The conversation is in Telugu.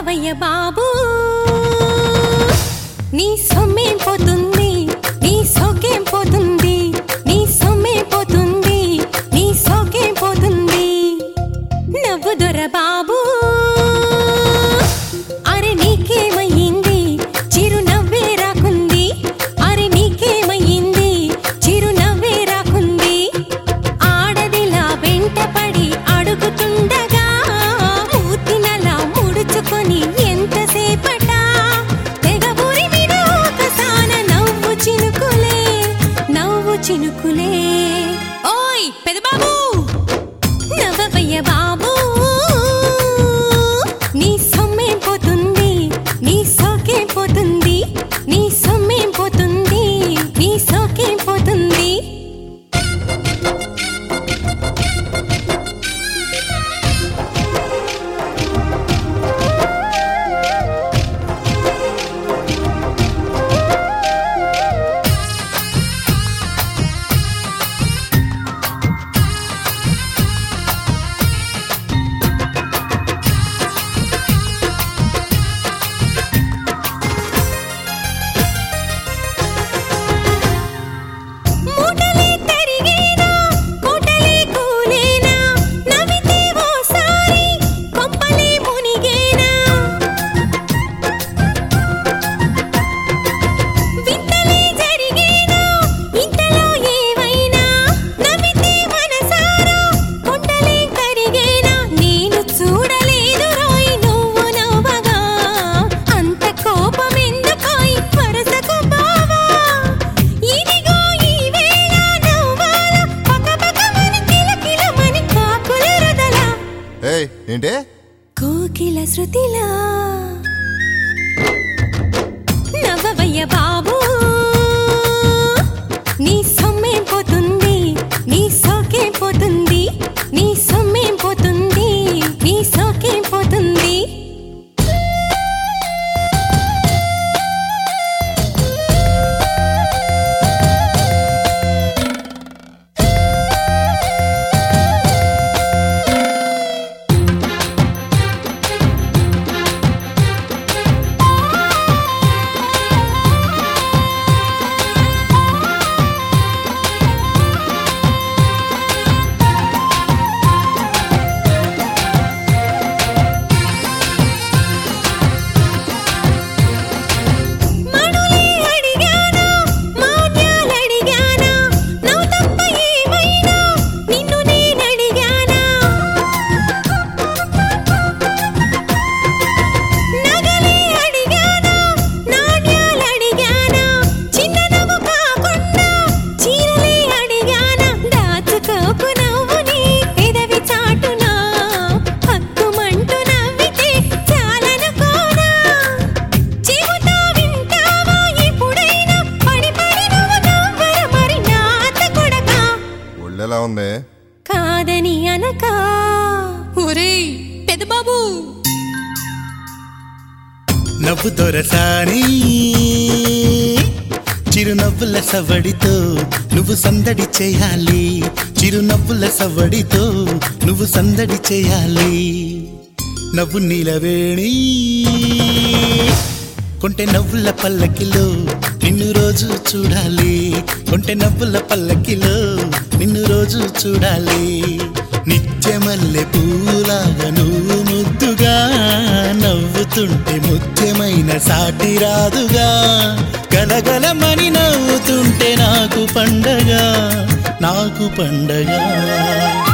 నవ్వవయ్య బాబు నీ సొమ్మేం పోతుంది నీ సోకేం పోతుంది నీ సొమ్మేం పోతుంది నీ సోకేం పోతుంది నవ్వు దొర బాబు అరే నీకేమయ్యింది చిరు నవ్వే రాకుంది అరే నీకేమయ్యింది చిరు నవ్వే రాకుంది ఆడదిలా వెంటపడి అడుగుతుండగా మూతినలా ముడుచుకొని ఎంతసేపట తెగ మీద ఒకసాన నవ్వు చినుకులే నవ్వు చినుకులే ఓయ్ పెదబాబు నవ్వవయ్య బాబు నీ సొమ్మేం పోతుంది నీ సోకేం పోతుంది నీ సొమ్మేం పోతుంది నీ సోకేం పోతుంది మూటలే తరిగేనా కోటలే కూలేనా నవ్వితే ఓసారి కొంపలే మునిగేనా వింతలే జరిగేనా ఇంతలో ఏమైనా నవ్వితే మనసారా కొండలే కరిగేనా నేను చూడలేదు రోయ్ నువ్వు నవ్వగా అంత కోపం ఎందుకోయ్ వరసకు బావా ఇదిగో ఈ వేళ నవ్వాల పకపకమని కిలకిలమని కాకుల రుదల ఏయ్ ఏంటే కోకిల శృతిలా నవ్వవయ్య బాబు నీ సొమ్మేం పోతుంది నీ సోకేం పోతుంది నీ సొమ్మేం పోతుంది నీ సోకేం పోతుంది మణులే అడిగానా మాన్యాలడిగానా నవ్వు తప్ప ఏమైనా నిన్ను నేనడిగానా నగలే అడిగానా నాణ్యాలడిగానా చిన్న నవ్వు కాకుండా చీరలే అడిగానా దాచుకోకు నవ్వుని పెదవి చాటునా హక్కుమంటూ నవ్వితే చాలనుకోనా చెబుతా వింటావా ఎప్పుడైనా పడి పడి నువ్వు నవ్వర మరి నాత కొడకా ఒళ్ళెలా ఉంది కాదని అనక ఒరేయ్ పెదబాబు నవ్వు దొరసాని చిరునవ్వుల సవడితో నువ్వు సందడి చేయాలి చిరునవ్వుల సవడితో నువ్వు సందడి చేయాలి నవ్వు నీలవేణి కొంటె నవ్వుల పల్లకిలో నిన్ను రోజు చూడాలి కొంటె నవ్వుల పల్లకిలో నిన్ను రోజు చూడాలి నిత్యమల్లె పూలాగా నువ్వు ముద్దుగా నవ్వుతుంటే ముత్యమైన సాటి రాదుగా గలగలమని నవ్వుతుంటే నాకు పండగ నాకు పండగ